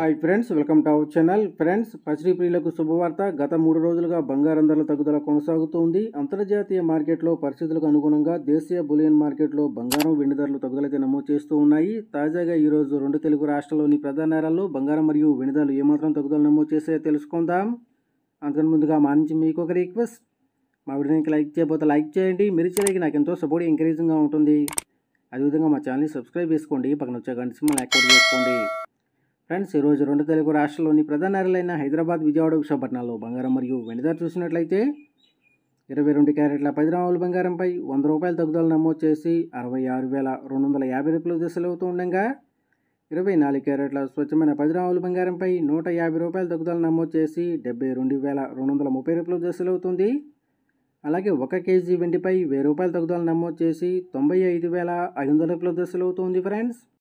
hi friends welcome to our channel friends పసిడి ప్రియులకు శుభవార్త గత మూడు రోజులుగా బంగారం ధరల తగ్గుదల కొనసాగుతుంది అంతర్జాతీయ మార్కెట్లో పరిస్థితులకు అనుగుణంగా దేశీయ బులియన్ మార్కెట్లో బంగారం వెండి ధరలు తగ్గుదలైతే నమోదు చేస్తూ ఉన్నాయి తాజాగా ఈ రోజు రెండు తెలుగు రాష్ట్రాల్లోని ప్రధాన నగరాల్లో బంగారం మరియు వెండి ధరలు ఏమాత్రం తగ్గుదల నమోదు చేసే తెలుసుకుందాం అంతకన్నా ముందుగా మా నుంచి మీకు ఒక రిక్వెస్ట్ మా వీడియోకి లైక్ చేయకపోతే లైక్ చేయండి మీరు చేయడానికి నాకు ఎంతో సపోర్ట్ ఎంకరేజింగ్గా ఉంటుంది అదేవిధంగా మా ఛానల్ని సబ్స్క్రైబ్ చేసుకోండి పక్కన వచ్చే గంట సింహల్ యాక్టివేట్ చేసుకోండి ఫ్రెండ్స్ ఈరోజు రెండు తెలుగు రాష్ట్రాల్లోని ప్రధాన నగరాలైన హైదరాబాద్ విజయవాడ విశాఖపట్నాల్లో బంగారం మరియు వెండి ధర చూసినట్లయితే ఇరవై రెండు క్యారెట్ల పది గ్రాముల బంగారంపై వంద రూపాయల తగ్గుదల నమోదు చేసి అరవై ఆరు వేల రెండు వందల యాభై రూపాయలు దశలు అవుతూ ఉండగా ఇరవై నాలుగు క్యారెట్ల స్వచ్ఛమైన పది గ్రాముల బంగారంపై నూట యాభై రూపాయల తగ్గుదల నమోదు చేసి డెబ్బై రెండు వేల రెండు వందల ముప్పై రూపాయలు దశలు అవుతుంది అలాగే ఒక కేజీ వెండిపై వెయ్యి రూపాయల తగ్గుదల నమోదు చేసి తొంభై ఐదు వేల ఐదు వందల రూపాయల దశలు అవుతుంది ఫ్రెండ్స్